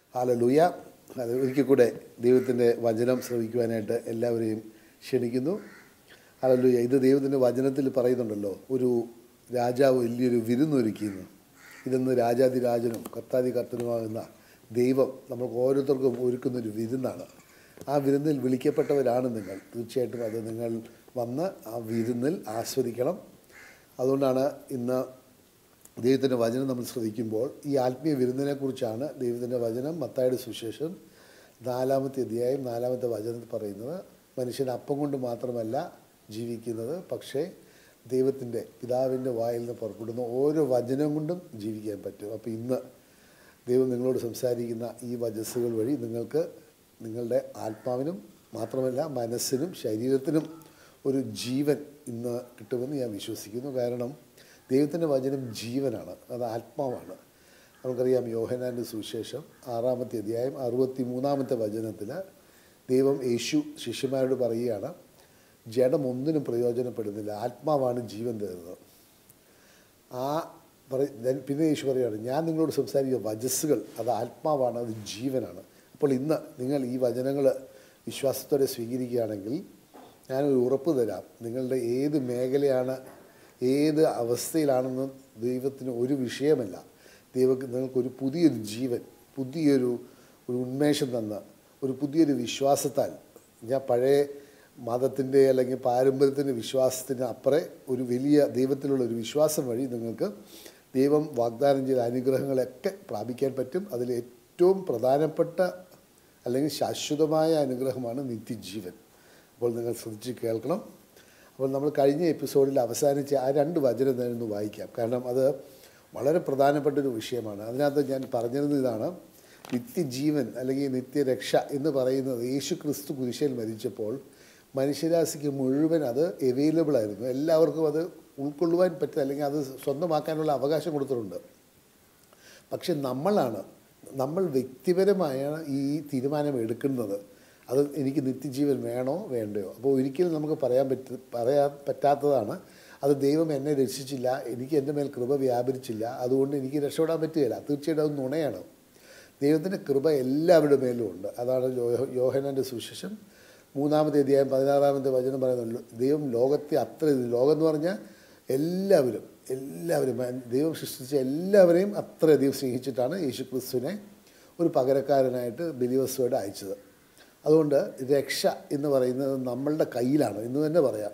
Hallelujah അത് ഒരിക്കൽ കൂടെ ദൈവത്തിൻ്റെ വചനം ശ്രവിക്കുവാനായിട്ട് എല്ലാവരെയും ക്ഷണിക്കുന്നു ഹാലലൂയ ഇത് ദൈവത്തിൻ്റെ വചനത്തിൽ പറയുന്നുണ്ടല്ലോ ഒരു രാജാവ് വലിയൊരു വിരുന്നൊരുക്കിയെന്ന് ഇതെന്ന് രാജാതിരാജനും കർത്താതി കർത്തനുമാകുന്ന ദൈവം നമുക്ക് ഓരോരുത്തർക്കും ഒരുക്കുന്നൊരു വിരുന്നാണ് ആ വിരുന്നിൽ വിളിക്കപ്പെട്ടവരാണ് നിങ്ങൾ തീർച്ചയായിട്ടും അത് നിങ്ങൾ വന്ന് ആ വിരുന്നിൽ ആസ്വദിക്കണം അതുകൊണ്ടാണ് ഇന്ന് ദൈവത്തിൻ്റെ വചനം നമ്മൾ ശ്രദ്ധിക്കുമ്പോൾ ഈ ആത്മീയ വിരുന്നിനെക്കുറിച്ചാണ് ദൈവത്തിൻ്റെ വചനം മത്തായുടെ സുശേഷം നാലാമത്തെ അധ്യായം നാലാമത്തെ വചനത്തിൽ പറയുന്നത് മനുഷ്യൻ അപ്പം കൊണ്ട് മാത്രമല്ല ജീവിക്കുന്നത് പക്ഷേ ദൈവത്തിൻ്റെ പിതാവിൻ്റെ വായിൽ നിന്ന് പുറപ്പെടുന്ന ഓരോ വചനം കൊണ്ടും ജീവിക്കാൻ പറ്റും അപ്പോൾ ഇന്ന് ദൈവം നിങ്ങളോട് സംസാരിക്കുന്ന ഈ വചസ്സുകൾ വഴി നിങ്ങൾക്ക് നിങ്ങളുടെ ആത്മാവിനും മാത്രമല്ല മനസ്സിനും ശരീരത്തിനും ഒരു ജീവൻ ഇന്ന് കിട്ടുമെന്ന് ഞാൻ വിശ്വസിക്കുന്നു കാരണം ദൈവത്തിൻ്റെ വചനം ജീവനാണ് അത് ആത്മാവാണ് നമുക്കറിയാം യോഹനാൻ്റെ സുവിശേഷം ആറാമത്തെ അധ്യായം അറുപത്തി മൂന്നാമത്തെ വചനത്തിൽ ദൈവം യേശു ശിഷ്യന്മാരോട് പറയുകയാണ് ജഡം ഒന്നിനും പ്രയോജനപ്പെടുന്നില്ല ആത്മാവാണ് ജീവൻ തരുന്നത് ആ പറ ഞാൻ- പിന്നെ യേശു പറയുകയാണ് ഞാൻ നിങ്ങളോട് സംസാരിക്കുന്ന വചസ്സുകൾ അത് ആത്മാവാണ് അത് ജീവനാണ് അപ്പോൾ ഇന്ന് നിങ്ങൾ ഈ വചനങ്ങൾ വിശ്വാസത്തോടെ സ്വീകരിക്കുകയാണെങ്കിൽ ഞാനൊരു ഉറപ്പ് തരാം നിങ്ങളുടെ ഏത് മേഖലയാണ് ഏത് അവസ്ഥയിലാണെന്ന് ദൈവത്തിന് ഒരു വിഷയമല്ല ദൈവക്ക് നിങ്ങൾക്കൊരു പുതിയൊരു ജീവൻ പുതിയൊരു ഒരു ഉന്മേഷം തന്ന് ഒരു പുതിയൊരു വിശ്വാസത്താൽ ഞാൻ പഴയ മതത്തിൻ്റെ അല്ലെങ്കിൽ പാരമ്പര്യത്തിൻ്റെ വിശ്വാസത്തിന് അപ്പുറേ ഒരു വലിയ ദൈവത്തിലുള്ള ഒരു വിശ്വാസം വഴി നിങ്ങൾക്ക് ദൈവം വാഗ്ദാനം ചെയ്ത അനുഗ്രഹങ്ങളൊക്കെ പ്രാപിക്കാൻ പറ്റും അതിൽ ഏറ്റവും പ്രധാനപ്പെട്ട അല്ലെങ്കിൽ ശാശ്വതമായ അനുഗ്രഹമാണ് നിത്യജീവൻ അപ്പോൾ നിങ്ങൾ ശ്രദ്ധിച്ച് കേൾക്കണം അപ്പോൾ നമ്മൾ കഴിഞ്ഞ എപ്പിസോഡിൽ അവസാനിച്ച ആ രണ്ട് വചനം ഞാൻ ഒന്ന് വായിക്കാം കാരണം അത് വളരെ പ്രധാനപ്പെട്ട ഒരു വിഷയമാണ് അതിനകത്ത് ഞാൻ പറഞ്ഞിരുന്നത് ഇതാണ് നിത്യജീവൻ അല്ലെങ്കിൽ നിത്യരക്ഷ എന്ന് പറയുന്നത് യേശു ക്രിസ്തു കുരിശയിൽ മരിച്ചപ്പോൾ മനുഷ്യരാശിക്ക് മുഴുവൻ അത് അവൈലബിൾ ആയിരുന്നു എല്ലാവർക്കും അത് ഉൾക്കൊള്ളുവാൻ പറ്റുക അല്ലെങ്കിൽ അത് സ്വന്തമാക്കാനുള്ള അവകാശം കൊടുത്തിട്ടുണ്ട് പക്ഷെ നമ്മളാണ് നമ്മൾ വ്യക്തിപരമായാണ് ഈ തീരുമാനം എടുക്കുന്നത് അത് എനിക്ക് നിത്യജീവൻ വേണോ വേണ്ടയോ അപ്പോൾ ഒരിക്കലും നമുക്ക് പറയാൻ പറ്റ പറയാൻ പറ്റാത്തതാണ് അത് ദൈവം എന്നെ രക്ഷിച്ചില്ല എനിക്ക് എൻ്റെ മേൽ കൃപ വ്യാപരിച്ചില്ല അതുകൊണ്ട് എനിക്ക് രക്ഷപ്പെടാൻ പറ്റുകയില്ല തീർച്ചയായിട്ടും അത് നുണയാണ് ദൈവത്തിൻ്റെ കൃപ എല്ലാവരുടെ മേലും ഉണ്ട് അതാണ് യോ- യോഹന്നാൻ്റെ സുവിശേഷം മൂന്നാമത്തെ അധ്യായം പതിനാറാമത്തെ വചനം പറയുന്നുള്ളൂ ദൈവം ലോകത്തെ അത്ര ലോകം എന്ന് പറഞ്ഞാൽ എല്ലാവരും എല്ലാവരും മൻ- ദൈവം സൃഷ്ടിച്ച എല്ലാവരെയും അത്രയധികം സ്നേഹിച്ചിട്ടാണ് യേശു ക്രിസ്തുവിനെ ഒരു പകരക്കാരനായിട്ട് ബലിവസ്തുവായിട്ട് അയച്ചത് അതുകൊണ്ട് രക്ഷ എന്ന് പറയുന്നത് നമ്മളുടെ കയ്യിലാണ് എന്ന് തന്നെ പറയാം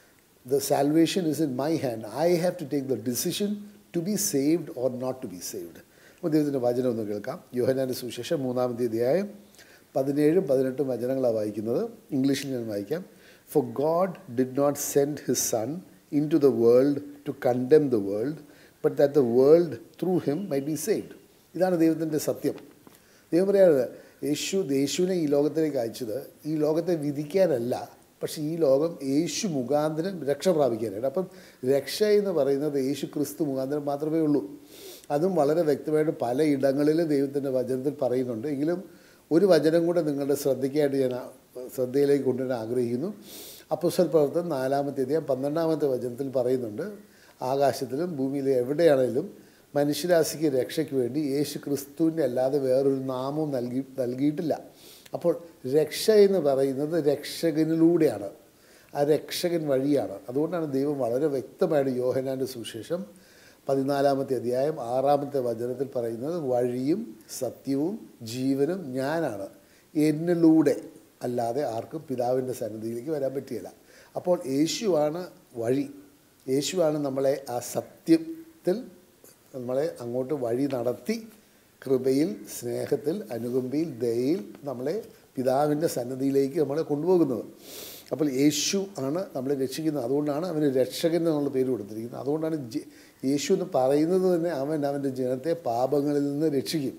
the salvation is in my hand I have to take the decision to be saved or not to be saved അപ്പോൾ ദൈവത്തിൻ്റെ വചനം ഒന്ന് കേൾക്കാം യോഹനാൻ്റെ സുവിശേഷം മൂന്നാമത്തെ അധ്യായം പതിനേഴും പതിനെട്ടും വചനങ്ങളാണ് വായിക്കുന്നത് ഇംഗ്ലീഷിൽ ഞാൻ വായിക്കാം for God did not send his son into the world to condemn the world but that the world through him might be saved ഇതാണ് ദൈവത്തിൻ്റെ സത്യം ദൈവം പറയുന്നത് യേശു യേശുവിനെ ഈ ലോകത്തിലേക്ക് അയച്ചത് ഈ ലോകത്തെ വിധിക്കാനല്ല പക്ഷേ ഈ ലോകം യേശു മുഖാന്തരം രക്ഷ പ്രാപിക്കാനായിട്ട് അപ്പം രക്ഷ എന്ന് പറയുന്നത് യേശു ക്രിസ്തു മുഖാന്തരം മാത്രമേ ഉള്ളൂ അതും വളരെ വ്യക്തമായിട്ട് പല ഇടങ്ങളിൽ ദൈവത്തിൻ്റെ വചനത്തിൽ പറയുന്നുണ്ട് എങ്കിലും ഒരു വചനം കൂടെ നിങ്ങളുടെ ശ്രദ്ധയ്ക്കായിട്ട് ഞാൻ ആ- ശ്രദ്ധയിലേക്ക് കൊണ്ടുവരാൻ ആഗ്രഹിക്കുന്നു അപ്പുസ്വൽ പ്രവർത്തനം നാലാമത്തെ അധ്യായം പന്ത്രണ്ടാമത്തെ വചനത്തിൽ പറയുന്നുണ്ട് ആകാശത്തിലും ഭൂമിയിലും എവിടെയാണെങ്കിലും മനുഷ്യരാശിക്ക് രക്ഷയ്ക്ക് വേണ്ടി യേശു ക്രിസ്തുവിൻ്റെ അല്ലാതെ വേറൊരു നാമവും നൽകി നൽകിയിട്ടില്ല അപ്പോൾ രക്ഷ എന്ന് പറയുന്നത് രക്ഷകനിലൂടെയാണ് ആ രക്ഷകൻ വഴിയാണ് അതുകൊണ്ടാണ് ദൈവം വളരെ വ്യക്തമായിട്ട് യോഹനാൻ്റെ സുവിശേഷം പതിനാലാമത്തെ അധ്യായം ആറാമത്തെ വചനത്തിൽ പറയുന്നത് വഴിയും സത്യവും ജീവനും ഞാനാണ് എന്നിലൂടെ അല്ലാതെ ആർക്കും പിതാവിൻ്റെ സന്നിധിയിലേക്ക് വരാൻ പറ്റുകയില്ല അപ്പോൾ യേശുവാണ് വഴി യേശുവാണ് നമ്മളെ ആ സത്യത്തിൽ നമ്മളെ അങ്ങോട്ട് വഴി നടത്തി കൃപയിൽ സ്നേഹത്തിൽ അനുകമ്പയിൽ ദയയിൽ നമ്മളെ പിതാവിൻ്റെ സന്നദ്ധിയിലേക്ക് നമ്മളെ കൊണ്ടുപോകുന്നത് അപ്പോൾ യേശു ആണ് നമ്മളെ രക്ഷിക്കുന്നത് അതുകൊണ്ടാണ് അവന് രക്ഷകൻ എന്നുള്ള പേര് കൊടുത്തിരിക്കുന്നത് അതുകൊണ്ടാണ് ജെ- യേശു എന്ന് പറയുന്നത് തന്നെ അവൻ അവൻ്റെ ജനത്തെ പാപങ്ങളിൽ നിന്ന് രക്ഷിക്കും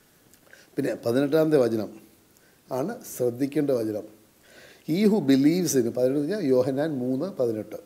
പിന്നെ പതിനെട്ടാമത്തെ വചനം ആണ് ശ്രദ്ധിക്കേണ്ട വചനം ഈ ഹു ബിലീവ്സ് ഇൻ പതിനെട്ട് പറഞ്ഞാൽ യോഹനാൻ മൂന്ന് പതിനെട്ട്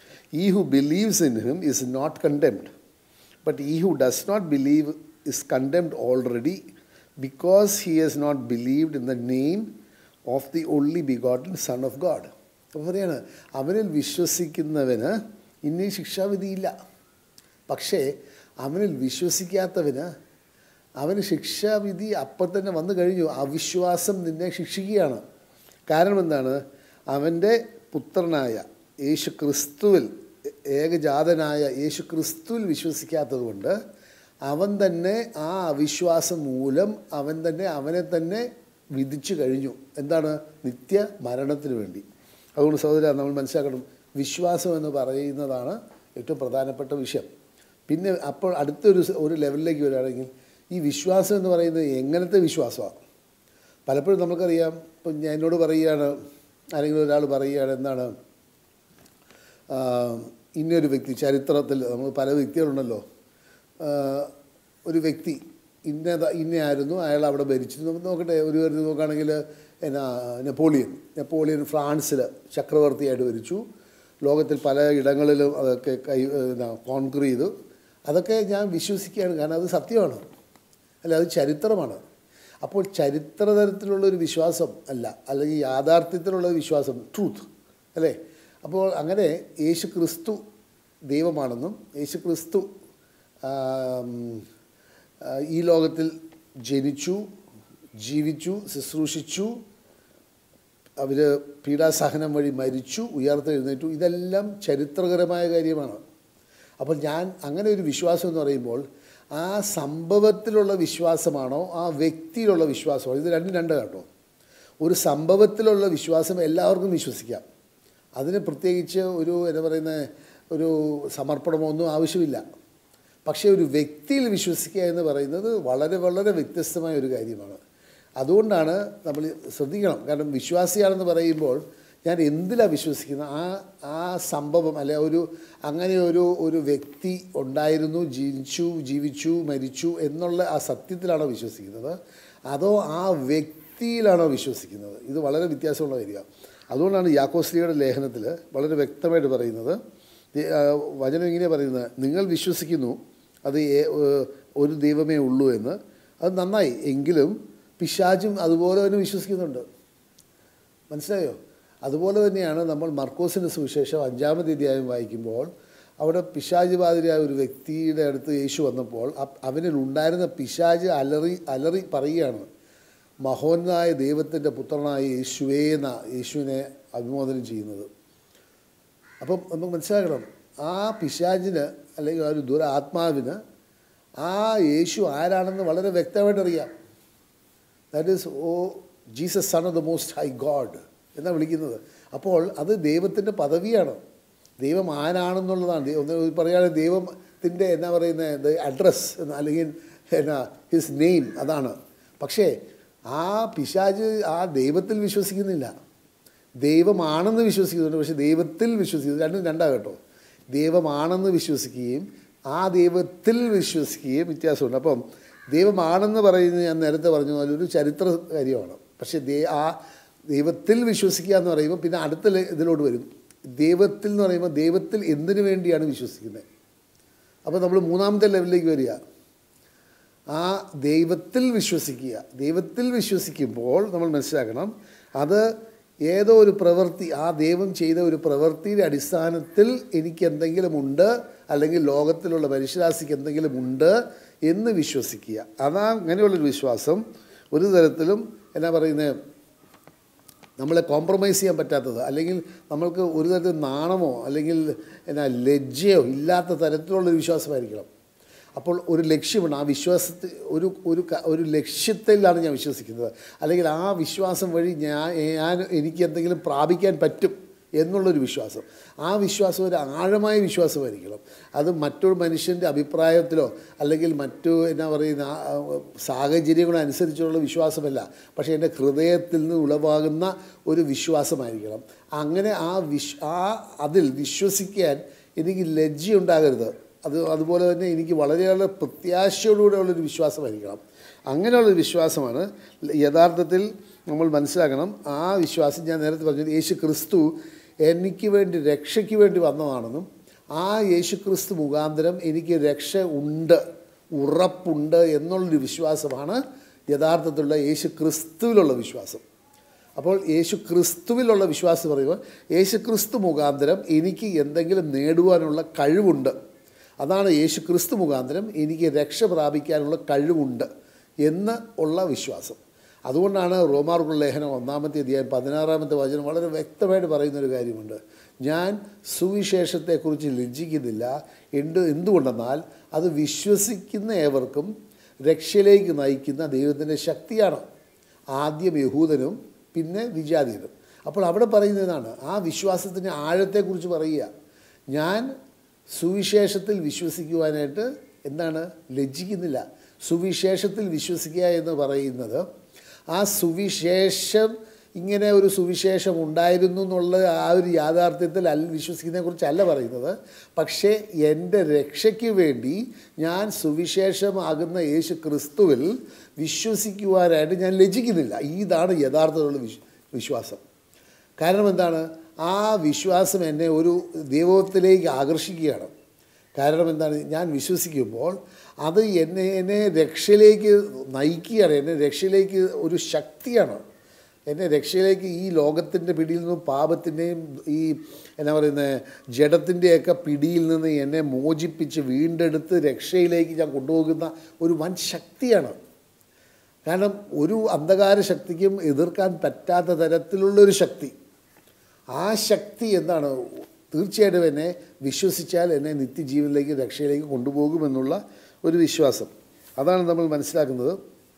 he who believes in him is not condemned but he who does not believe is condemned already because he has not believed in the name of the only begotten son of God അപ്പോൾ പറയാണ് അവനിൽ വിശ്വസിക്കുന്നവന് ഇനി ശിക്ഷാവിധിയില്ല പക്ഷേ അവനിൽ വിശ്വസിക്കാത്തവന് അവന് ശിക്ഷാവിധി അപ്പം തന്നെ വന്നു കഴിഞ്ഞു അവിശ്വാസം നിന്നെ ശിക്ഷിക്കുകയാണ് കാരണം എന്താണ് അവൻ്റെ പുത്രനായ യേശു ക്രിസ്തുവിൽ ഏകജാതനായ യേശു ക്രിസ്തുവിൽ വിശ്വസിക്കാത്തത് കൊണ്ട് അവൻ തന്നെ ആ അവിശ്വാസം മൂലം അവൻ തന്നെ അവനെ തന്നെ വിധിച്ചു കഴിഞ്ഞു എന്താണ് നിത്യ മരണത്തിന് വേണ്ടി അതുകൊണ്ട് സഹോദര നമ്മൾ മനസ്സിലാക്കണം വിശ്വാസം എന്ന് പറയുന്നതാണ് ഏറ്റവും പ്രധാനപ്പെട്ട വിഷയം പിന്നെ അപ്പോൾ അടുത്തൊരു സ- ഒരു ലെവലിലേക്ക് വരികയാണെങ്കിൽ ഈ വിശ്വാസം എന്ന് പറയുന്നത് എങ്ങനത്തെ വിശ്വാസമാണ് പലപ്പോഴും നമുക്കറിയാം ഇപ്പം ഞാൻ എന്നോട് പറയുകയാണ് ആരെങ്കിലും ഒരാൾ പറയുകയാണ് എന്താണ് ആ, ഇന്നൊരു വ്യക്തി ചരിത്രത്തിൽ നമ്മൾ പല വ്യക്തികളുണ്ടല്ലോ ആ, ഒരു വ്യക്തി ഇന്ന ഇന്നയായിരുന്നു അയാൾ അവിടെ ഭരിച്ചു നമുക്ക് നോക്കട്ടെ ഒരു കാര്യത്തിൽ നോക്കുകയാണെങ്കിൽ എന്നാ നെപ്പോളിയൻ നെപ്പോളിയൻ ഫ്രാൻസിൽ ചക്രവർത്തിയായിട്ട് ഭരിച്ചു ലോകത്തിൽ പല ഇടങ്ങളിലും അതൊക്കെ കൈ എന്നാ കോൺക്രീ ചെയ്തു അതൊക്കെ ഞാൻ വിശ്വസിക്കുകയാണ് കാരണം അത് സത്യമാണ് അല്ല അത് ചരിത്രമാണ് അപ്പോൾ ചരിത്രതരത്തിലുള്ള ഒരു വിശ്വാസം അല്ല അല്ലെങ്കിൽ യാഥാർത്ഥ്യത്തിലുള്ള ഒരു വിശ്വാസം ട്രൂത്ത് അല്ലേ അപ്പോൾ അങ്ങനെ യേശു ക്രിസ്തു ദൈവമാണെന്നും യേശു ക്രിസ്തു ആം, ആ, ഈ ലോകത്തിൽ ജനിച്ചു ജീവിച്ചു ശുശ്രൂഷിച്ചു അവർ പീഡാസഹനം വഴി മരിച്ചു ഉയർത്തെഴുന്നേറ്റു ഇതെല്ലാം ചരിത്രകരമായ കാര്യമാണ് അപ്പോൾ ഞാൻ അങ്ങനെ ഒരു വിശ്വാസം എന്ന് പറയുമ്പോൾ ആ സംഭവത്തിലുള്ള വിശ്വാസമാണോ ആ വ്യക്തിയിലുള്ള വിശ്വാസമാണോ ഇത് രണ്ടും രണ്ട് കേട്ടോ ഒരു സംഭവത്തിലുള്ള വിശ്വാസം എല്ലാവർക്കും വിശ്വസിക്കാം അതിന് പ്രത്യേകിച്ച് ഒരു എന്താ പറയുന്ന ഒരു സമർപ്പണമോ ഒന്നും ആവശ്യമില്ല പക്ഷേ ഒരു വ്യക്തിയിൽ വിശ്വസിക്കുക എന്ന് പറയുന്നത് വളരെ വളരെ വ്യത്യസ്തമായ ഒരു കാര്യമാണ് അതുകൊണ്ടാണ് നമ്മൾ ശ്രദ്ധിക്കണം കാരണം വിശ്വാസിയാണെന്ന് പറയുമ്പോൾ ഞാൻ എന്തിലാണ് വിശ്വസിക്കുന്നത് ആ ആ സംഭവം അല്ലെ ഒരു അങ്ങനെ ഒരു ഒരു വ്യക്തി ഉണ്ടായിരുന്നു ജീവിച്ചു ജീവിച്ചു മരിച്ചു എന്നുള്ള ആ സത്യത്തിലാണോ വിശ്വസിക്കുന്നത് അതോ ആ വ്യക്തിയിലാണോ വിശ്വസിക്കുന്നത് ഇത് വളരെ വ്യത്യാസമുള്ള കാര്യമാണ് അതുകൊണ്ടാണ് യാക്കോസ്ലിയുടെ ലേഖനത്തിൽ വളരെ വ്യക്തമായിട്ട് പറയുന്നത് ദേ- ആ, വചനം ഇങ്ങനെ പറയുന്നത് നിങ്ങൾ വിശ്വസിക്കുന്നു അത് ഏ- ഏ- ഒരു ദൈവമേ ഉള്ളൂ എന്ന് അത് നന്നായി എങ്കിലും പിശാചും അതുപോലെ തന്നെ വിശ്വസിക്കുന്നുണ്ട് മനസ്സിലായോ അതുപോലെ തന്നെയാണ് നമ്മൾ മർക്കോസിൻ്റെ സുവിശേഷം അഞ്ചാമത്തെ അധ്യായം വായിക്കുമ്പോൾ അവിടെ പിശാജ് ബാധിതരായ ഒരു വ്യക്തിയുടെ അടുത്ത് യേശു വന്നപ്പോൾ അ- അവനിൽ ഉണ്ടായിരുന്ന പിശാജ് അലറി അലറി പറയുകയാണ് മഹോന്നായ ദൈവത്തിൻ്റെ പുത്രനായ യേശുവേ എന്ന യേശുവിനെ അഭിമോദനം ചെയ്യുന്നത് അപ്പം നമുക്ക് മനസ്സിലാക്കണം ആ പിശാചിന് അല്ലെങ്കിൽ ആ ഒരു ദുരാത്മാവിന് ആ യേശു ആരാണെന്ന് വളരെ വ്യക്തമായിട്ട് അറിയാം that is oh Jesus son of the most high God എന്നാണ് വിളിക്കുന്നത് അപ്പോൾ അത് ദൈവത്തിൻ്റെ പദവിയാണ് ദൈവം ആരാണെന്നുള്ളതാണ് ദൈവം- ഒന്ന് പറയുകയാണെങ്കിൽ ദൈവത്തിൻ്റെ എന്നാ പറയുന്നത് അഡ്രസ്സ് എന്ന് അല്ലെങ്കിൽ എന്നാ ഹിസ് നെയിം അതാണ് പക്ഷേ ആ പിശാജ് ആ ദൈവത്തിൽ വിശ്വസിക്കുന്നില്ല ദൈവമാണെന്ന് വിശ്വസിക്കുന്നുണ്ട് പക്ഷെ ദൈവത്തിൽ വിശ്വസിക്കുന്നു രണ്ടും രണ്ടാ കേട്ടോ ദൈവമാണെന്ന് വിശ്വസിക്കുകയും ആ ദൈവത്തിൽ വിശ്വസിക്കുകയും വ്യത്യാസമുണ്ട് അപ്പം ദൈവമാണെന്ന് പറയുന്നത് ഞാൻ നേരത്തെ പറഞ്ഞ പോലെ ഒരു ചരിത്ര കാര്യമാണ് പക്ഷേ ദേ ആ ദൈവത്തിൽ വിശ്വസിക്കുക എന്ന് പറയുമ്പോൾ പിന്നെ അടുത്ത ലെ- ഇതിലോട്ട് വരും ദൈവത്തിൽ എന്ന് പറയുമ്പോൾ ദൈവത്തിൽ എന്തിനു വേണ്ടിയാണ് വിശ്വസിക്കുന്നത് അപ്പോൾ നമ്മൾ മൂന്നാമത്തെ ലെവലിലേക്ക് വരിക ആ ദൈവത്തിൽ വിശ്വസിക്കുക ദൈവത്തിൽ വിശ്വസിക്കുമ്പോൾ നമ്മൾ മനസ്സിലാക്കണം അത് ഏതോ ഒരു പ്രവൃത്തി ആ ദൈവം ചെയ്ത ഒരു പ്രവൃത്തിയുടെ അടിസ്ഥാനത്തിൽ എനിക്ക് എന്തെങ്കിലും ഉണ്ട് അല്ലെങ്കിൽ ലോകത്തിലുള്ള മനുഷ്യരാശിക്ക് എന്തെങ്കിലും ഉണ്ട് എന്ന് വിശ്വസിക്കുക അതാ അങ്ങനെയുള്ളൊരു വിശ്വാസം ഒരു തരത്തിലും എന്നാ പറയുന്നത് നമ്മളെ കോംപ്രമൈസ് ചെയ്യാൻ പറ്റാത്തത് അല്ലെങ്കിൽ നമ്മൾക്ക് ഒരു തരത്തിൽ നാണമോ അല്ലെങ്കിൽ എന്നാ ലജ്ജയോ ഇല്ലാത്ത തരത്തിലുള്ളൊരു വിശ്വാസമായിരിക്കണം അപ്പോൾ ഒരു ലക്ഷ്യമുണ്ട് ആ വിശ്വാസത്തിൽ ഒരു ഒരു ക- ഒരു ലക്ഷ്യത്തിലാണ് ഞാൻ വിശ്വസിക്കുന്നത് അല്ലെങ്കിൽ ആ വിശ്വാസം വഴി ഞാൻ ഞാൻ എനിക്ക് എന്തെങ്കിലും പ്രാപിക്കാൻ പറ്റും എന്നുള്ളൊരു വിശ്വാസം ആ വിശ്വാസം ഒരു ആഴമായ വിശ്വാസമായിരിക്കണം അത് മറ്റൊരു മനുഷ്യൻ്റെ അഭിപ്രായത്തിലോ അല്ലെങ്കിൽ മറ്റു എന്നാ പറയുന്ന ആ, ആ, സാഹചര്യങ്ങളോ അനുസരിച്ചുള്ള വിശ്വാസമല്ല പക്ഷേ എൻ്റെ ഹൃദയത്തിൽ നിന്ന് ഉളവാകുന്ന ഒരു വിശ്വാസമായിരിക്കണം അങ്ങനെ ആ വിശ് ആ അതിൽ വിശ്വസിക്കാൻ എനിക്ക് ലജ്ജയുണ്ടാകരുത് അത് അതുപോലെ തന്നെ എനിക്ക് വളരെയേറെ പ്രത്യാശയോടുകൂടെ ഉള്ളൊരു വിശ്വാസമായിരിക്കണം അങ്ങനെയുള്ളൊരു വിശ്വാസമാണ് യഥാർത്ഥത്തിൽ നമ്മൾ മനസ്സിലാക്കണം ആ വിശ്വാസം ഞാൻ നേരത്തെ പറഞ്ഞത് യേശു ക്രിസ്തു എനിക്ക് വേണ്ടി രക്ഷയ്ക്ക് വേണ്ടി വന്നതാണെന്നും ആ യേശു ക്രിസ്തു മുഖാന്തരം എനിക്ക് രക്ഷ ഉണ്ട് ഉറപ്പുണ്ട് എന്നുള്ളൊരു വിശ്വാസമാണ് യഥാർത്ഥത്തിലുള്ള യേശു ക്രിസ്തുവിലുള്ള വിശ്വാസം അപ്പോൾ യേശു ക്രിസ്തുവിലുള്ള വിശ്വാസം പറയുമ്പോൾ യേശു ക്രിസ്തു മുഖാന്തരം എനിക്ക് എന്തെങ്കിലും നേടുവാനുള്ള കഴിവുണ്ട് അതാണ് യേശു ക്രിസ്തു മുഖാന്തരം എനിക്ക് രക്ഷ പ്രാപിക്കാനുള്ള കഴിവുണ്ട് എന്ന് ഉള്ള വിശ്വാസം അതുകൊണ്ടാണ് റോമാർക്കുള്ള ലേഖനം ഒന്നാമത്തെ അധ്യായം പതിനാറാമത്തെ വചനം വളരെ വ്യക്തമായിട്ട് പറയുന്നൊരു കാര്യമുണ്ട് ഞാൻ സുവിശേഷത്തെക്കുറിച്ച് ലജ്ജിക്കുന്നില്ല എന്ത് എന്തുകൊണ്ടെന്നാൽ അത് വിശ്വസിക്കുന്ന ഏവർക്കും രക്ഷയിലേക്ക് നയിക്കുന്ന ദൈവത്തിൻ്റെ ശക്തിയാണ് ആദ്യം യഹൂദനും പിന്നെ വിജാതീയനും അപ്പോൾ അവിടെ പറയുന്നതാണ് ആ വിശ്വാസത്തിൻ്റെ ആഴത്തെക്കുറിച്ച് പറയുക ഞാൻ സുവിശേഷത്തിൽ വിശ്വസിക്കുവാനായിട്ട് എന്താണ് ലജ്ജിക്കുന്നില്ല സുവിശേഷത്തിൽ വിശ്വസിക്കുക എന്ന് പറയുന്നത് ആ സുവിശേഷം ഇങ്ങനെ ഒരു സുവിശേഷം ഉണ്ടായിരുന്നു എന്നുള്ള ആ ഒരു യാഥാർത്ഥ്യത്തിൽ അല്ല വിശ്വസിക്കുന്നതിനെക്കുറിച്ചല്ല പറയുന്നത് പക്ഷേ എൻ്റെ രക്ഷയ്ക്ക് വേണ്ടി ഞാൻ സുവിശേഷമാകുന്ന യേശു ക്രിസ്തുവിൽ വിശ്വസിക്കുവാനായിട്ട് ഞാൻ ലജ്ജിക്കുന്നില്ല ഇതാണ് യഥാർത്ഥത്തിലുള്ള വിശ്വ വിശ്വാസം കാരണം എന്താണ് ആ വിശ്വാസം എന്നെ ഒരു ദൈവത്തിലേക്ക് ആകർഷിക്കുകയാണ് കാരണം എന്താണ് ഞാൻ വിശ്വസിക്കുമ്പോൾ അത് എന്നെ എന്നെ രക്ഷയിലേക്ക് നയിക്കുകയാണ് എന്നെ രക്ഷയിലേക്ക് ഒരു ശക്തിയാണ് എന്നെ രക്ഷയിലേക്ക് ഈ ലോകത്തിൻ്റെ പിടിയിൽ നിന്നും പാപത്തിൻ്റെയും ഈ എന്നാ പറയുന്നത് ജഡത്തിൻ്റെയൊക്കെ പിടിയിൽ നിന്ന് എന്നെ മോചിപ്പിച്ച് വീണ്ടെടുത്ത് രക്ഷയിലേക്ക് ഞാൻ കൊണ്ടുപോകുന്ന ഒരു വൻ ശക്തിയാണ് കാരണം ഒരു അന്ധകാര ശക്തിക്കും എതിർക്കാൻ പറ്റാത്ത തരത്തിലുള്ളൊരു ശക്തി ആ ശക്തി എന്താണ് തീർച്ചയായിട്ടും എന്നെ വിശ്വസിച്ചാൽ എന്നെ നിത്യജീവനിലേക്ക് രക്ഷയിലേക്ക് കൊണ്ടുപോകുമെന്നുള്ള ഒരു വിശ്വാസം അതാണ് നമ്മൾ മനസ്സിലാക്കുന്നത്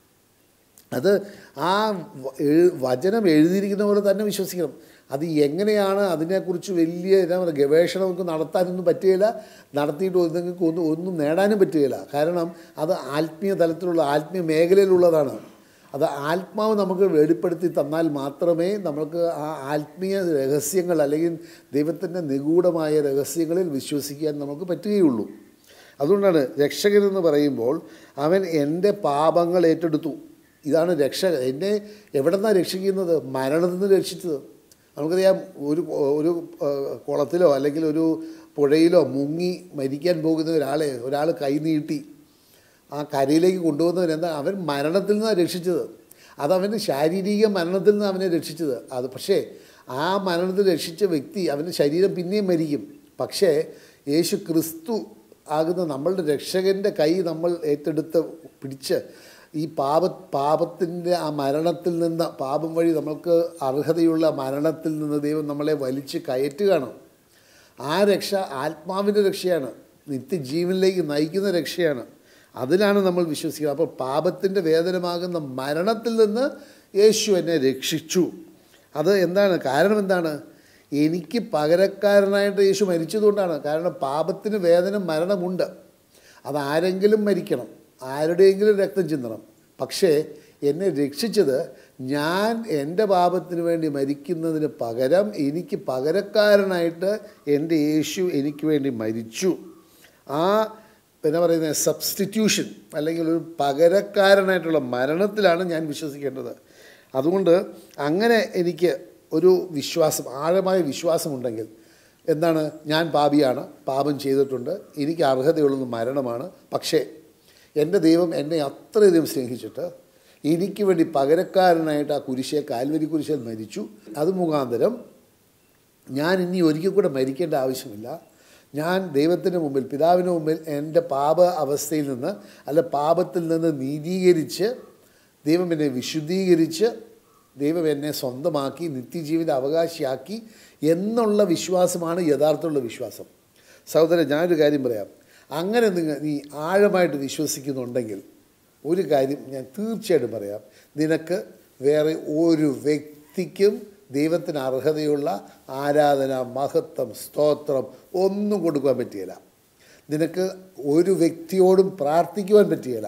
അത് ആ വ- എഴു- വചനം എഴുതിയിരിക്കുന്ന പോലെ തന്നെ വിശ്വസിക്കണം അത് എങ്ങനെയാണ് അതിനെക്കുറിച്ച് വലിയ എന്താ പറയുക ഗവേഷണം നമുക്ക് നടത്താനൊന്നും പറ്റുകയില്ല നടത്തിയിട്ട് നിങ്ങൾക്ക് ഒന്നും ഒന്നും നേടാനും പറ്റുകയില്ല കാരണം അത് ആത്മീയ തലത്തിലുള്ള ആത്മീയ മേഖലയിലുള്ളതാണ് അത് ആത്മാവ് നമുക്ക് വെളിപ്പെടുത്തി തന്നാൽ മാത്രമേ നമുക്ക് ആ ആത്മീയ രഹസ്യങ്ങൾ അല്ലെങ്കിൽ ദൈവത്തിൻ്റെ നിഗൂഢമായ രഹസ്യങ്ങളിൽ വിശ്വസിക്കാൻ നമുക്ക് പറ്റുകയുള്ളൂ അതുകൊണ്ടാണ് രക്ഷകൻ എന്ന് പറയുമ്പോൾ അവൻ എൻ്റെ പാപങ്ങൾ ഏറ്റെടുത്തു ഇതാണ് രക്ഷ എന്നെ എവിടെ നിന്നാണ് രക്ഷിക്കുന്നത് മരണത്തിൽ നിന്ന് രക്ഷിച്ചത് നമുക്കറിയാം ഒരു ഒരു ആ, കുളത്തിലോ അല്ലെങ്കിൽ ഒരു പുഴയിലോ മുങ്ങി മരിക്കാൻ പോകുന്ന ഒരാളെ ഒരാൾ കൈ നീട്ടി ആ കരയിലേക്ക് കൊണ്ടുവന്നവൻ എന്താ അവൻ മരണത്തിൽ നിന്നാണ് രക്ഷിച്ചത് അതവന് ശാരീരിക മരണത്തിൽ നിന്ന് അവനെ രക്ഷിച്ചത് അത് പക്ഷേ ആ മരണത്തിൽ രക്ഷിച്ച വ്യക്തി അവൻ്റെ ശരീരം പിന്നെയും മരിക്കും പക്ഷേ യേശു ക്രിസ്തു ആകുന്ന നമ്മളുടെ രക്ഷകൻ്റെ കൈ നമ്മൾ ഏറ്റെടുത്ത് പിടിച്ച് ഈ പാപ പാപത്തിൻ്റെ ആ മരണത്തിൽ നിന്ന് പാപം വഴി നമ്മൾക്ക് അർഹതയുള്ള മരണത്തിൽ നിന്ന് ദൈവം നമ്മളെ വലിച്ച് കയറ്റുകയാണ് ആ രക്ഷ ആത്മാവിൻ്റെ രക്ഷയാണ് നിത്യജീവനിലേക്ക് നയിക്കുന്ന രക്ഷയാണ് അതിലാണ് നമ്മൾ വിശ്വസിക്കുന്നത് അപ്പോൾ പാപത്തിൻ്റെ വേദനമാകുന്ന മരണത്തിൽ നിന്ന് യേശു എന്നെ രക്ഷിച്ചു അത് എന്താണ് കാരണം എന്താണ് എനിക്ക് പകരക്കാരനായിട്ട് യേശു മരിച്ചതുകൊണ്ടാണ് കാരണം പാപത്തിന് വേദന മരണമുണ്ട് അതാരെങ്കിലും മരിക്കണം ആരുടെയെങ്കിലും രക്തം ചിന്തണം പക്ഷേ എന്നെ രക്ഷിച്ചത് ഞാൻ എൻ്റെ പാപത്തിന് വേണ്ടി മരിക്കുന്നതിന് പകരം എനിക്ക് പകരക്കാരനായിട്ട് എൻ്റെ യേശു എനിക്ക് വേണ്ടി മരിച്ചു ആ എന്നാ പറയുന്നത് സബ്സ്റ്റിറ്റ്യൂഷൻ അല്ലെങ്കിൽ ഒരു പകരക്കാരനായിട്ടുള്ള മരണത്തിലാണ് ഞാൻ വിശ്വസിക്കേണ്ടത് അതുകൊണ്ട് അങ്ങനെ എനിക്ക് ഒരു വിശ്വാസം ആഴമായ വിശ്വാസമുണ്ടെങ്കിൽ എന്താണ് ഞാൻ പാപിയാണ് പാപം ചെയ്തിട്ടുണ്ട് എനിക്ക് അർഹതയുള്ളത് മരണമാണ് പക്ഷേ എൻ്റെ ദൈവം എന്നെ അത്രയധികം സ്നേഹിച്ചിട്ട് എനിക്ക് വേണ്ടി പകരക്കാരനായിട്ട് ആ കുരിശെ കാൽവരി കുരിശിൽ മരിച്ചു അത് മുഖാന്തരം ഞാൻ ഇനി ഒരിക്കൽ കൂടെ മരിക്കേണ്ട ആവശ്യമില്ല ഞാൻ ദൈവത്തിന് മുമ്പിൽ പിതാവിന് മുമ്പിൽ എൻ്റെ പാപ അവസ്ഥയിൽ നിന്ന് അല്ല പാപത്തിൽ നിന്ന് നീതീകരിച്ച് ദൈവം എന്നെ വിശുദ്ധീകരിച്ച് ദൈവം എന്നെ സ്വന്തമാക്കി നിത്യജീവൻ്റെ അവകാശിയാക്കി എന്നുള്ള വിശ്വാസമാണ് യഥാർത്ഥമുള്ള വിശ്വാസം സഹോദരൻ ഞാനൊരു കാര്യം പറയാം അങ്ങനെ നിങ്ങൾ നീ ആഴമായിട്ട് വിശ്വസിക്കുന്നുണ്ടെങ്കിൽ ഒരു കാര്യം ഞാൻ തീർച്ചയായിട്ടും പറയാം നിനക്ക് വേറെ ഒരു വ്യക്തിക്കും ദൈവത്തിന് അർഹതയുള്ള ആരാധന മഹത്വം സ്തോത്രം ഒന്നും കൊടുക്കാൻ പറ്റുകയില്ല നിനക്ക് ഒരു വ്യക്തിയോടും പ്രാർത്ഥിക്കുവാൻ പറ്റുകയില്ല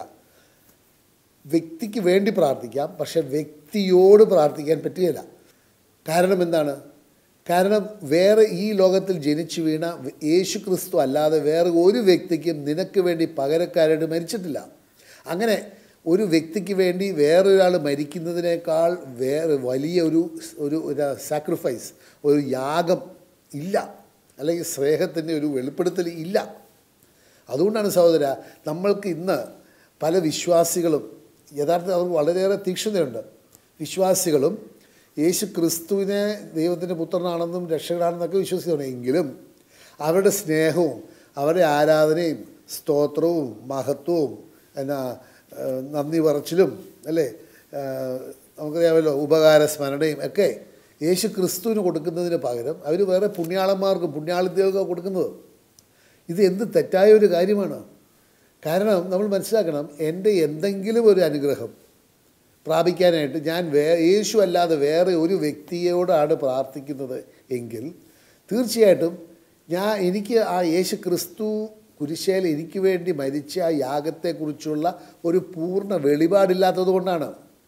വ്യക്തിക്ക് വേണ്ടി പ്രാർത്ഥിക്കാം പക്ഷെ വ്യക്തിയോട് പ്രാർത്ഥിക്കാൻ പറ്റുകയില്ല കാരണം എന്താണ് കാരണം വേറെ ഈ ലോകത്തിൽ ജനിച്ചു വീണ യേശു ക്രിസ്തു അല്ലാതെ വേറെ ഒരു വ്യക്തിക്കും നിനക്ക് വേണ്ടി പകരക്കാരായിട്ട് മരിച്ചിട്ടില്ല അങ്ങനെ ഒരു വ്യക്തിക്ക് വേണ്ടി വേറൊരാൾ മരിക്കുന്നതിനേക്കാൾ വേറെ വലിയ ഒരു ഒരു സാക്രിഫൈസ് ഒരു യാഗം ഇല്ല അല്ലെങ്കിൽ സ്നേഹത്തിൻ്റെ ഒരു വെളിപ്പെടുത്തൽ ഇല്ല അതുകൊണ്ടാണ് സഹോദര നമ്മൾക്ക് ഇന്ന് പല വിശ്വാസികളും യഥാർത്ഥത്തിൽ അവർക്ക് വളരെയേറെ തീക്ഷ്ണതയുണ്ട് വിശ്വാസികളും യേശു ക്രിസ്തുവിനെ ദൈവത്തിൻ്റെ പുത്രനാണെന്നും രക്ഷകനാണെന്നൊക്കെ വിശ്വസിക്കുന്നു എങ്കിലും അവരുടെ സ്നേഹവും അവരുടെ ആരാധനയും സ്തോത്രവും മഹത്വവും എന്നാ ആ, നന്ദി പറച്ചിലും അല്ലേ ആ, നമുക്കറിയാമല്ലോ ഉപകാര സ്മരണയും ഒക്കെ യേശു ക്രിസ്തുവിന് കൊടുക്കുന്നതിന് പകരം അവർ വേറെ പുണ്യാളന്മാർക്കും പുണ്യാളിത്യകൾക്കും കൊടുക്കുന്നത് ഇത് എന്ത് തെറ്റായ ഒരു കാര്യമാണ് കാരണം നമ്മൾ മനസ്സിലാക്കണം എൻ്റെ എന്തെങ്കിലും ഒരു അനുഗ്രഹം പ്രാപിക്കാനായിട്ട് ഞാൻ വേ യേശു അല്ലാതെ വേറെ ഒരു വ്യക്തിയോടാണ് പ്രാർത്ഥിക്കുന്നത് എങ്കിൽ തീർച്ചയായിട്ടും ഞാൻ എനിക്ക് ആ യേശു ക്രിസ്തു കുരിശേൽ എനിക്ക് വേണ്ടി മരിച്ച ആ യാഗത്തെക്കുറിച്ചുള്ള ഒരു പൂർണ്ണ വെളിപാടില്ലാത്തത് കൊണ്ടാണ്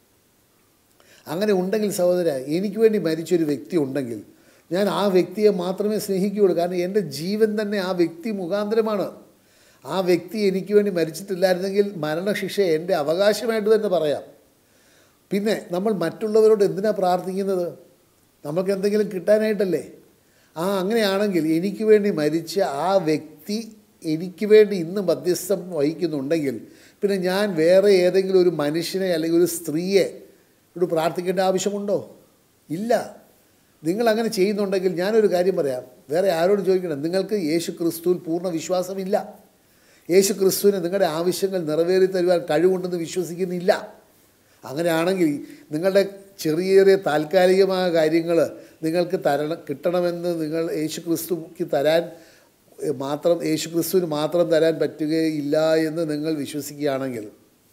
അങ്ങനെ ഉണ്ടെങ്കിൽ സഹോദര എനിക്ക് വേണ്ടി മരിച്ചൊരു വ്യക്തി ഉണ്ടെങ്കിൽ ഞാൻ ആ വ്യക്തിയെ മാത്രമേ സ്നേഹിക്കുകയുള്ളൂ കാരണം എൻ്റെ ജീവൻ തന്നെ ആ വ്യക്തി മുഖാന്തരമാണ് ആ വ്യക്തി എനിക്ക് വേണ്ടി മരിച്ചിട്ടില്ലായിരുന്നെങ്കിൽ മരണശിക്ഷ എൻ്റെ അവകാശമായിട്ട് തന്നെ പറയാം പിന്നെ നമ്മൾ മറ്റുള്ളവരോട് എന്തിനാണ് പ്രാർത്ഥിക്കുന്നത് നമുക്ക് എന്തെങ്കിലും കിട്ടാനായിട്ടല്ലേ ആ അങ്ങനെയാണെങ്കിൽ എനിക്ക് വേണ്ടി മരിച്ച ആ വ്യക്തി എനിക്ക് വേണ്ടി ഇന്ന് മധ്യസ്ഥം വഹിക്കുന്നുണ്ടെങ്കിൽ പിന്നെ ഞാൻ വേറെ ഏതെങ്കിലും ഒരു മനുഷ്യനെ അല്ലെങ്കിൽ ഒരു സ്ത്രീയെ ഇവിടെ പ്രാർത്ഥിക്കേണ്ട ആവശ്യമുണ്ടോ ഇല്ല നിങ്ങൾ അങ്ങനെ ചെയ്യുന്നുണ്ടെങ്കിൽ ഞാനൊരു കാര്യം പറയാം വേറെ ആരോട് ചോദിക്കണം നിങ്ങൾക്ക് യേശു ക്രിസ്തുവിൽ പൂർണ്ണ വിശ്വാസമില്ല യേശു ക്രിസ്തുവിന് നിങ്ങളുടെ ആവശ്യങ്ങൾ നിറവേറി തരുവാൻ കഴിവുണ്ടെന്ന് വിശ്വസിക്കുന്നില്ല അങ്ങനെയാണെങ്കിൽ നിങ്ങളുടെ ചെറിയ ചെറിയ താൽക്കാലികമായ കാര്യങ്ങൾ നിങ്ങൾക്ക് തരണം കിട്ടണമെന്ന് നിങ്ങൾ യേശു ക്രിസ്തുക്ക് തരാൻ എ, മാത്രം യേശു ക്രിസ്തുവിന് മാത്രം തരാൻ പറ്റുകയില്ല എന്ന് നിങ്ങൾ വിശ്വസിക്കുകയാണെങ്കിൽ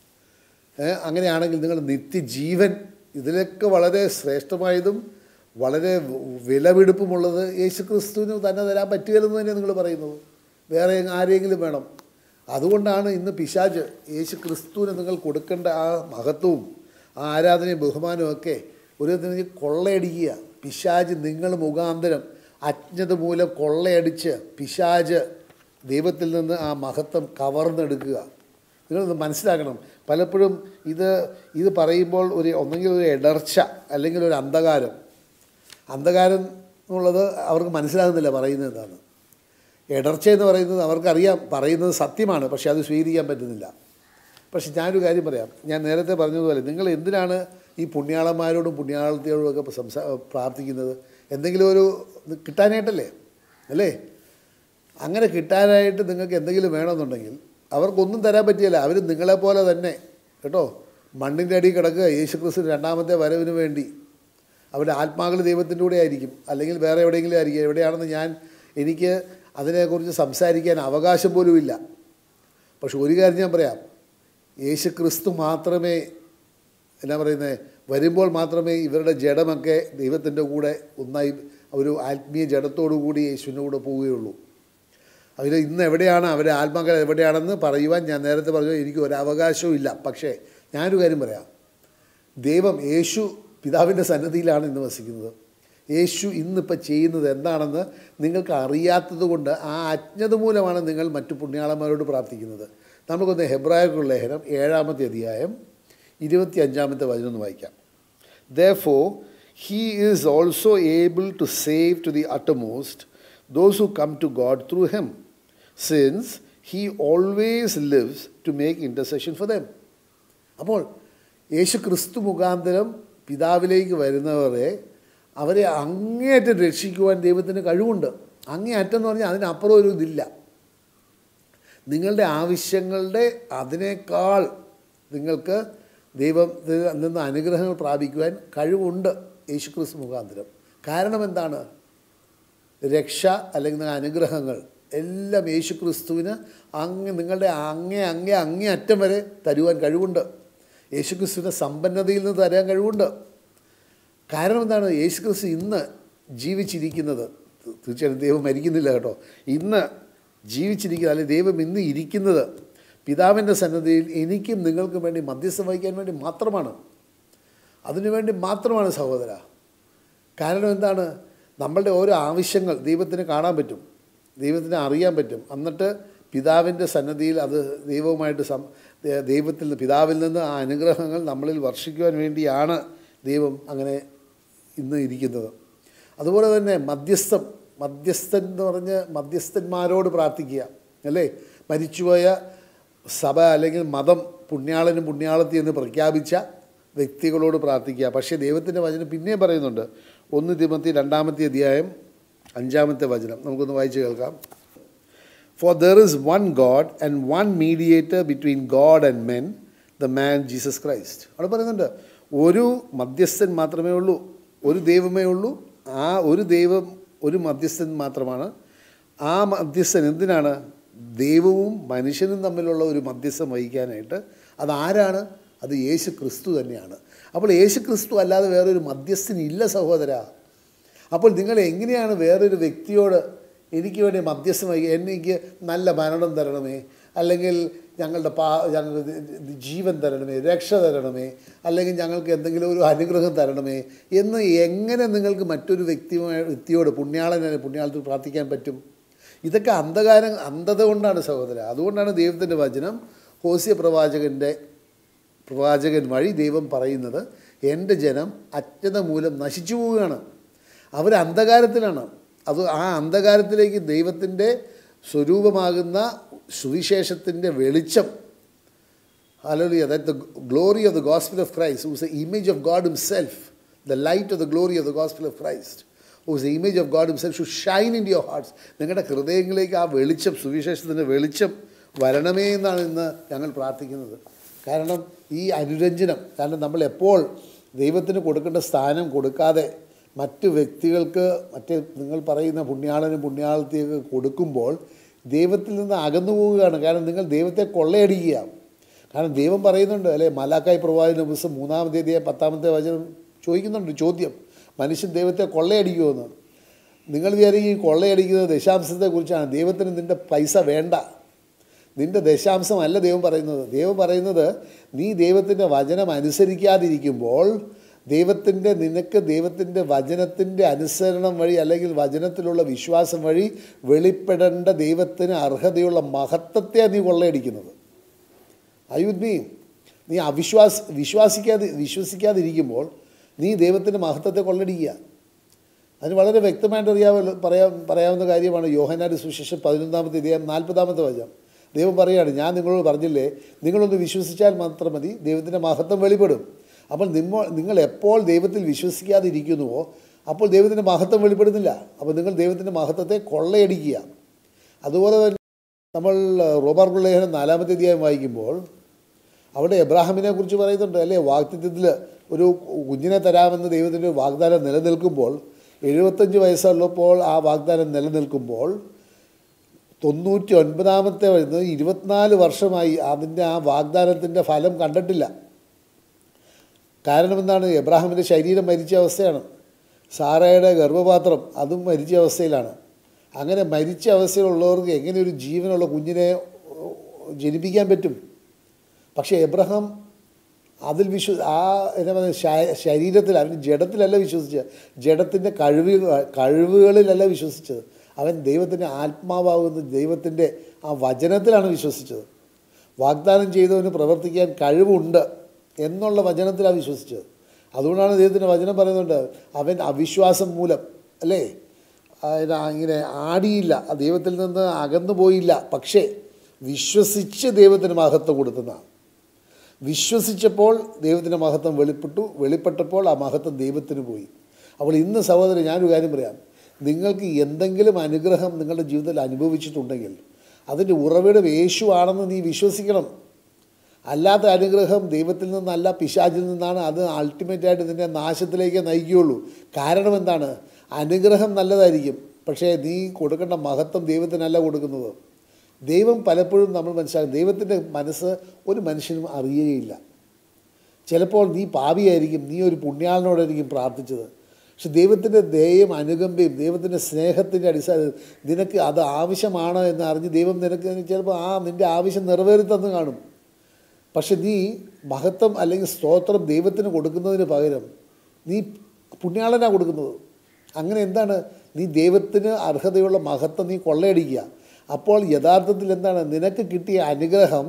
ഏ, അങ്ങനെയാണെങ്കിൽ നിങ്ങൾ നിത്യജീവൻ ഇതിലൊക്കെ വളരെ ശ്രേഷ്ഠമായതും വളരെ വിലപിടിപ്പുമുള്ളത് യേശു ക്രിസ്തുവിന് തന്നെ തരാൻ പറ്റുകയില്ലെന്ന് തന്നെ നിങ്ങൾ പറയുന്നത് വേറെ ആരെങ്കിലും വേണം അതുകൊണ്ടാണ് ഇന്ന് പിശാജ് യേശു ക്രിസ്തുവിന് നിങ്ങൾ കൊടുക്കേണ്ട ആ മഹത്വവും ആ ആരാധനയും ബഹുമാനവും ഒക്കെ ഒരു വിധത്തിൽ കൊള്ളയടിക്കുക പിശാജ് നിങ്ങൾ മുഖാന്തരം അജ്ഞത മൂലം കൊള്ളയടിച്ച് പിശാജ് ദൈവത്തിൽ നിന്ന് ആ മഹത്വം കവർന്നെടുക്കുക നിങ്ങളൊന്ന് മനസ്സിലാക്കണം പലപ്പോഴും ഇത് ഇത് പറയുമ്പോൾ ഒരു ഒന്നെങ്കിൽ ഒരു ഇടർച്ച അല്ലെങ്കിൽ ഒരു അന്ധകാരം അന്ധകാരം എന്നുള്ളത് അവർക്ക് മനസ്സിലാകുന്നില്ല പറയുന്നത് എന്താണ് ഇടർച്ച എന്ന് പറയുന്നത് അവർക്കറിയാം പറയുന്നത് സത്യമാണ് പക്ഷെ അത് സ്വീകരിക്കാൻ പറ്റുന്നില്ല പക്ഷെ ഞാനൊരു കാര്യം പറയാം ഞാൻ നേരത്തെ പറഞ്ഞതുപോലെ നിങ്ങൾ എന്തിനാണ് ഈ പുണ്യാളന്മാരോടും പുണ്യാളത്തിയോടും ഒക്കെ സംസാ പ്രാർത്ഥിക്കുന്നത് എന്തെങ്കിലും ഒരു ഇത് കിട്ടാനായിട്ടല്ലേ അല്ലേ അങ്ങനെ കിട്ടാനായിട്ട് നിങ്ങൾക്ക് എന്തെങ്കിലും വേണമെന്നുണ്ടെങ്കിൽ അവർക്കൊന്നും തരാൻ പറ്റിയല്ല അവർ നിങ്ങളെപ്പോലെ തന്നെ കേട്ടോ മണ്ണിൻ്റെ അടിയിൽ കിടക്കുക യേശു ക്രിസ്തു രണ്ടാമത്തെ വരവിന് വേണ്ടി അവരുടെ ആത്മാക്കൾ ദൈവത്തിൻ്റെ കൂടെ ആയിരിക്കും അല്ലെങ്കിൽ വേറെ എവിടെയെങ്കിലും ആയിരിക്കും എവിടെയാണെന്ന് ഞാൻ എനിക്ക് അതിനെക്കുറിച്ച് സംസാരിക്കാൻ അവകാശം പോലുമില്ല പക്ഷെ ഒരു കാര്യം ഞാൻ പറയാം യേശു ക്രിസ്തു മാത്രമേ എന്നാ പറയുന്നത് വരുമ്പോൾ മാത്രമേ ഇവരുടെ ജഡമൊക്കെ ദൈവത്തിൻ്റെ കൂടെ ഒന്നായി ഒരു ആത്മീയ ജഡത്തോടു കൂടി യേശുവിൻ്റെ കൂടെ പോവുകയുള്ളൂ അവർ ഇന്ന് എവിടെയാണ് അവരുടെ ആത്മാക്കൾ എവിടെയാണെന്ന് പറയുവാൻ ഞാൻ നേരത്തെ പറഞ്ഞു എനിക്ക് ഒരു അവകാശവും ഇല്ല പക്ഷേ ഞാനൊരു കാര്യം പറയാം ദൈവം യേശു പിതാവിൻ്റെ സന്നദ്ധിയിലാണ് ഇന്ന് വസിക്കുന്നത് യേശു ഇന്നിപ്പോൾ ചെയ്യുന്നത് എന്താണെന്ന് നിങ്ങൾക്ക് അറിയാത്തത് കൊണ്ട് ആ അജ്ഞത മൂലമാണ് നിങ്ങൾ മറ്റു പുണ്യാളന്മാരോട് പ്രാർത്ഥിക്കുന്നത് നമുക്കൊന്ന് ഹെബ്രായർക്കുള്ള ലേഖനം ഏഴാമത്തെ അധ്യായം ഇരുപത്തി അഞ്ചാമത്തെ വചനം ഒന്ന് വായിക്കാം Therefore, he is also able to save to the uttermost those who come to God through him, since he always lives to make intercession for them. അപ്പോൾ യേശു ക്രിസ്തു മുഖാന്തരം പിതാവിലേക്ക് വരുന്നവരെ അവരെ അങ്ങേയറ്റം രക്ഷിക്കുവാൻ ദൈവത്തിന് കഴിവുണ്ട് അങ്ങേയറ്റം എന്ന് പറഞ്ഞാൽ അതിനപ്പുറം ഒരു ഇതില്ല നിങ്ങളുടെ ആവശ്യങ്ങളുടെ അതിനേക്കാൾ നിങ്ങൾക്ക് ദൈവത്തിൽ നിന്ന് അനുഗ്രഹങ്ങൾ പ്രാപിക്കുവാൻ കഴിവുണ്ട് യേശുക്രിസ്തു മുഖാന്തരം കാരണം എന്താണ് രക്ഷ അല്ലെങ്കിൽ അനുഗ്രഹങ്ങൾ എല്ലാം യേശുക്രിസ്തുവിന് അങ്ങ് നിങ്ങളുടെ അങ്ങേ അങ്ങേ അങ്ങേ അറ്റം വരെ തരുവാൻ കഴിവുണ്ട് യേശുക്രിസ്തുവിൻ്റെ സമ്പന്നതയിൽ നിന്ന് തരാൻ കഴിവുണ്ട് കാരണം എന്താണ് യേശുക്രിസ്തു ഇന്ന് ജീവിച്ചിരിക്കുന്നത് തീർച്ചയായും ദൈവം മരിക്കുന്നില്ല കേട്ടോ ഇന്ന് ജീവിച്ചിരിക്കുന്നത് അല്ലെങ്കിൽ ദൈവം ഇന്ന് ഇരിക്കുന്നത് പിതാവിൻ്റെ സന്നദ്ധിയിൽ എനിക്കും നിങ്ങൾക്കും വേണ്ടി മധ്യസ്ഥം വഹിക്കാൻ വേണ്ടി മാത്രമാണ് അതിനുവേണ്ടി മാത്രമാണ് സഹോദര കാരണം എന്താണ് നമ്മളുടെ ഓരോ ആവശ്യങ്ങൾ ദൈവത്തിന് കാണാൻ പറ്റും ദൈവത്തിന് അറിയാൻ പറ്റും എന്നിട്ട് പിതാവിൻ്റെ സന്നദ്ധിയിൽ അത് ദൈവവുമായിട്ട് സം ദൈവത്തിൽ നിന്ന് പിതാവിൽ നിന്ന് ആ അനുഗ്രഹങ്ങൾ നമ്മളിൽ വർഷിക്കുവാൻ വേണ്ടിയാണ് ദൈവം അങ്ങനെ ഇന്ന് ഇരിക്കുന്നത് അതുപോലെ തന്നെ മധ്യസ്ഥം മധ്യസ്ഥൻ എന്ന് പറഞ്ഞ് മധ്യസ്ഥന്മാരോട് പ്രാർത്ഥിക്കുക അല്ലേ മരിച്ചുപോയ സഭ അല്ലെങ്കിൽ മതം പുണ്യാളനും പുണ്യാളത്തി എന്ന് പ്രഖ്യാപിച്ച വ്യക്തികളോട് പ്രാർത്ഥിക്കുക പക്ഷേ ദൈവത്തിൻ്റെ വചനം പിന്നെയും പറയുന്നുണ്ട് ഒന്ന് തിമത്തി രണ്ടാമത്തെ അധ്യായം അഞ്ചാമത്തെ വചനം നമുക്കൊന്ന് വായിച്ച് കേൾക്കാം for there is one God and one mediator between God and men the man Jesus Christ അവിടെ പറയുന്നുണ്ട് ഒരു മധ്യസ്ഥൻ മാത്രമേ ഉള്ളൂ ഒരു ദൈവമേ ഉള്ളൂ ആ ഒരു ദൈവം ഒരു മധ്യസ്ഥൻ മാത്രമാണ് ആ മധ്യസ്ഥൻ എന്തിനാണ് ദൈവവും മനുഷ്യനും തമ്മിലുള്ള ഒരു മധ്യസ്ഥം വഹിക്കാനായിട്ട് അതാരാണ് അത് യേശു ക്രിസ്തു തന്നെയാണ് അപ്പോൾ യേശു ക്രിസ്തു അല്ലാതെ വേറൊരു മധ്യസ്ഥൻ ഇല്ല സഹോദര അപ്പോൾ നിങ്ങൾ എങ്ങനെയാണ് വേറൊരു വ്യക്തിയോട് എനിക്ക് വേണ്ടി മധ്യസ്ഥം വഹിക്കുക എനിക്ക് നല്ല മരണം തരണമേ അല്ലെങ്കിൽ ഞങ്ങളുടെ പാ ഞങ്ങൾക്ക് ജീവൻ തരണമേ രക്ഷ തരണമേ അല്ലെങ്കിൽ ഞങ്ങൾക്ക് എന്തെങ്കിലും ഒരു അനുഗ്രഹം തരണമേ എന്ന് എങ്ങനെ നിങ്ങൾക്ക് മറ്റൊരു വ്യക്തിയുമായി വ്യക്തിയോട് പുണ്യാളനെ പുണ്യാളത്തിൽ പ്രാർത്ഥിക്കാൻ പറ്റും ഇതൊക്കെ അന്ധകാരം അന്ധത കൊണ്ടാണ് സഹോദര അതുകൊണ്ടാണ് ദൈവത്തിൻ്റെ വചനം ഹോസ്യ പ്രവാചകൻ്റെ പ്രവാചകൻ വഴി ദൈവം പറയുന്നത് എൻ്റെ ജനം അജ്ഞത മൂലം നശിച്ചു പോവുകയാണ് അവർ അന്ധകാരത്തിലാണ് അത് ആ അന്ധകാരത്തിലേക്ക് ദൈവത്തിൻ്റെ സ്വരൂപമാകുന്ന സുവിശേഷത്തിൻ്റെ വെളിച്ചം Hallelujah. That the glory of the gospel of Christ, who is the image of God Himself, the light of the glory of the gospel of Christ, who is the image of God Himself, should shine into your hearts. നിങ്ങളുടെ ഹൃദയങ്ങളിലേക്ക് ആ വെളിച്ചം സുവിശേഷത്തിൻ്റെ വെളിച്ചം വരണമേ എന്നാണ് ഇന്ന് ഞങ്ങൾ പ്രാർത്ഥിക്കുന്നത് കാരണം ഈ അനുരഞ്ജനം കാരണം നമ്മൾ എപ്പോൾ ദൈവത്തിന് കൊടുക്കേണ്ട സ്ഥാനം കൊടുക്കാതെ മറ്റു വ്യക്തികൾക്ക് മറ്റ് നിങ്ങൾ പറയുന്ന പുണ്യാളനും പുണ്യാളത്തിയൊക്കെ കൊടുക്കുമ്പോൾ ദൈവത്തിൽ നിന്ന് അകന്നു പോവുകയാണ് കാരണം നിങ്ങൾ ദൈവത്തെ കൊള്ളയടിക്കുക കാരണം ദൈവം പറയുന്നുണ്ട് അല്ലെ മലാക്കായി പ്രവാചന പുസ്തകം മൂന്നാമത്തെ അധ്യായം പത്താമത്തെ വചനം ചോദിക്കുന്നുണ്ട് ചോദ്യം മനുഷ്യൻ ദൈവത്തെ കൊള്ളയടിക്കുമെന്ന് നിങ്ങൾ വിചാരിക്കും ഈ കൊള്ളയടിക്കുന്നത് ദശാംശത്തെക്കുറിച്ചാണ് ദൈവത്തിന് നിൻ്റെ പൈസ വേണ്ട നിൻ്റെ ദശാംശമല്ല ദൈവം പറയുന്നത് ദൈവം പറയുന്നത് നീ ദൈവത്തിൻ്റെ വചനം അനുസരിക്കാതിരിക്കുമ്പോൾ ദൈവത്തിൻ്റെ നിനക്ക് ദൈവത്തിൻ്റെ വചനത്തിൻ്റെ അനുസരണം വഴി അല്ലെങ്കിൽ വചനത്തിലുള്ള വിശ്വാസം വഴി വെളിപ്പെടേണ്ട ദൈവത്തിന് അർഹതയുള്ള മഹത്വത്തെയാണ് നീ കൊള്ളയടിക്കുന്നത് അയുദ്ധി നീ അവിശ്വാസ വിശ്വാസിക്കാതെ വിശ്വസിക്കാതിരിക്കുമ്പോൾ നീ ദൈവത്തിൻ്റെ മഹത്വത്തെ കൊള്ളടിക്കുക അതിന് വളരെ വ്യക്തമായിട്ട് അറിയാമല്ലോ പറയാ പറയാവുന്ന കാര്യമാണ് യോഹനാട് സുശേഷം പതിനൊന്നാമത്തെ ഇദ്ദേഹം നാൽപ്പതാമത്തെ വചനം ദൈവം പറയുകയാണ് ഞാൻ നിങ്ങളോട് പറഞ്ഞില്ലേ നിങ്ങളൊന്ന് വിശ്വസിച്ചാൽ മാത്രം മതി ദൈവത്തിൻ്റെ മഹത്വം വെളിപ്പെടും അപ്പോൾ നിമ്മ നിങ്ങൾ എപ്പോൾ ദൈവത്തിൽ വിശ്വസിക്കാതിരിക്കുന്നുവോ അപ്പോൾ ദൈവത്തിൻ്റെ മഹത്വം വെളിപ്പെടുന്നില്ല അപ്പോൾ നിങ്ങൾ ദൈവത്തിൻ്റെ മഹത്വത്തെ കൊള്ളയടിക്കുക അതുപോലെ തന്നെ നമ്മൾ റോബർട്ട് ലേഖനം നാലാമത്തെ അധ്യായം വായിക്കുമ്പോൾ അവിടെ എബ്രാഹിമിനെ കുറിച്ച് പറയുന്നുണ്ട് അല്ലേ വാഗ്ദത്വത്തിൽ ഒരു കുഞ്ഞിനെ തരാമെന്ന് ദൈവത്തിൻ്റെ വാഗ്ദാനം നിലനിൽക്കുമ്പോൾ എഴുപത്തഞ്ച് വയസ്സുള്ളപ്പോൾ ആ വാഗ്ദാനം നിലനിൽക്കുമ്പോൾ തൊണ്ണൂറ്റി ഒൻപതാമത്തെ വരുന്നത് ഇരുപത്തിനാല് വർഷമായി അതിൻ്റെ ആ വാഗ്ദാനത്തിൻ്റെ ഫലം കണ്ടിട്ടില്ല കാരണം എന്താണ് എബ്രാഹിമിൻ്റെ ശരീരം മരിച്ച അവസ്ഥയാണ് സാറയുടെ ഗർഭപാത്രം അതും മരിച്ച അവസ്ഥയിലാണ് അങ്ങനെ മരിച്ച അവസ്ഥയിലുള്ളവർക്ക് എങ്ങനെ ഒരു ജീവനുള്ള കുഞ്ഞിനെ ജനിപ്പിക്കാൻ പറ്റും പക്ഷേ എബ്രഹാം അതിൽ വിശ്വ ആ എന്നാ പറയുക ശരീരത്തിൽ അവൻ ജഡത്തിലല്ല വിശ്വസിച്ചത് ജഡത്തിൻ്റെ കഴിവ് കഴിവുകളിലല്ല വിശ്വസിച്ചത് അവൻ ദൈവത്തിൻ്റെ ആത്മാവാകുന്ന ദൈവത്തിൻ്റെ ആ വചനത്തിലാണ് വിശ്വസിച്ചത് വാഗ്ദാനം ചെയ്തവന് പ്രവർത്തിക്കാൻ കഴിവുണ്ട് എന്നുള്ള വചനത്തിലാണ് വിശ്വസിച്ചത് അതുകൊണ്ടാണ് ദൈവത്തിൻ്റെ വചനം പറയുന്നുണ്ട് അവൻ അവിശ്വാസം മൂലം അല്ലേ അതിന് ഇങ്ങനെ ആടിയില്ല ആ ദൈവത്തിൽ നിന്ന് അകന്നു പോയില്ല പക്ഷേ വിശ്വസിച്ച് ദൈവത്തിന് മഹത്വം കൊടുത്തതാണ് വിശ്വസിച്ചപ്പോൾ ദൈവത്തിൻ്റെ മഹത്വം വെളിപ്പെട്ടു വെളിപ്പെട്ടപ്പോൾ ആ മഹത്വം ദൈവത്തിന് പോയി അപ്പോൾ ഇന്ന് സഹോദരൻ ഞാനൊരു കാര്യം പറയാം നിങ്ങൾക്ക് എന്തെങ്കിലും അനുഗ്രഹം നിങ്ങളുടെ ജീവിതത്തിൽ അനുഭവിച്ചിട്ടുണ്ടെങ്കിൽ അതിൻ്റെ ഉറവിടം യേശു ആണെന്ന് നീ വിശ്വസിക്കണം അല്ലാത്ത അനുഗ്രഹം ദൈവത്തിൽ നിന്നല്ല പിശാചിൽ നിന്നാണ് അത് അൾട്ടിമേറ്റായിട്ട് നിന്നെ നാശത്തിലേക്ക് നയിക്കുകയുള്ളൂ കാരണം എന്താണ് അനുഗ്രഹം നല്ലതായിരിക്കും പക്ഷേ നീ കൊടുക്കേണ്ട മഹത്വം ദൈവത്തിനല്ല കൊടുക്കുന്നത് ദൈവം പലപ്പോഴും നമ്മൾ മനസ്സിലാക്കും ദൈവത്തിൻ്റെ മനസ്സ് ഒരു മനുഷ്യനും അറിയുകയില്ല ചിലപ്പോൾ നീ പാപിയായിരിക്കും നീ ഒരു പുണ്യാളനോടായിരിക്കും പ്രാർത്ഥിച്ചത് പക്ഷെ ദൈവത്തിൻ്റെ ദയം അനുകമ്പയും ദൈവത്തിൻ്റെ സ്നേഹത്തിൻ്റെ അടിസ്ഥാനത്തിൽ നിനക്ക് അത് ആവശ്യമാണ് എന്ന് അറിഞ്ഞ് ദൈവം നിനക്ക് ചിലപ്പോൾ ആ നിൻ്റെ ആവശ്യം നിറവേറി തന്നു കാണും പക്ഷെ നീ മഹത്വം അല്ലെങ്കിൽ സ്തോത്രം ദൈവത്തിന് കൊടുക്കുന്നതിന് പകരം നീ പുണ്യാളനാണ് കൊടുക്കുന്നത് അങ്ങനെ എന്താണ് നീ ദൈവത്തിന് അർഹതയുള്ള മഹത്വം നീ കൊള്ളയടിക്കുക അപ്പോൾ യഥാർത്ഥത്തിൽ എന്താണ് നിനക്ക് കിട്ടിയ അനുഗ്രഹം